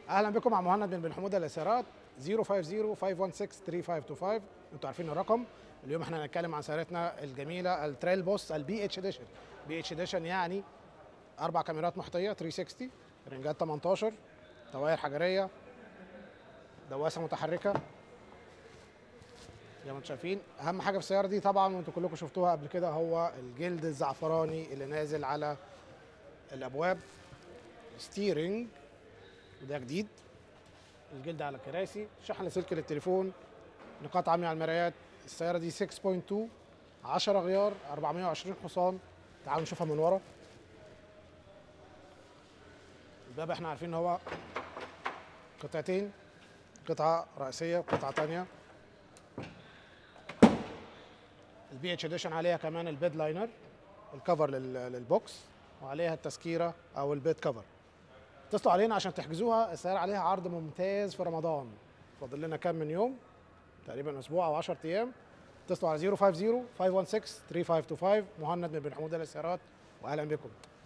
اهلا بكم مع مهند بن بن حموده للسيارات 050 516 3525 انتوا عارفين الرقم اليوم احنا هنتكلم عن سيارتنا الجميله التريل بوس البي اتش اديشن بي اتش اديشن يعني اربع كاميرات محيطيه 360 رنجات 18 دوائر حجريه دواسه متحركه زي ما انتم شايفين اهم حاجه في السياره دي طبعا وانتم كلكم شفتوها قبل كده هو الجلد الزعفراني اللي نازل على الابواب ستيرنج وده جديد الجلد على الكراسي شحن لاسلكي للتليفون نقاط عمياء على المرايات السياره دي 6.2 10 غيار 420 حصان تعالوا نشوفها من ورا الباب احنا عارفين ان هو قطعتين قطعه رئيسيه وقطعه ثانيه البي اتش اديشن عليها كمان البيد لاينر الكفر لل- للبوكس وعليها التسكيره او البيد كفر اتصلوا علينا عشان تحجزوها السيارة عليها عرض ممتاز في رمضان فاضل لنا كام من يوم تقريبا اسبوع او 10 ايام اتصلوا على 050 516 3525 مهند من بن حموده للسيارات واهلا بكم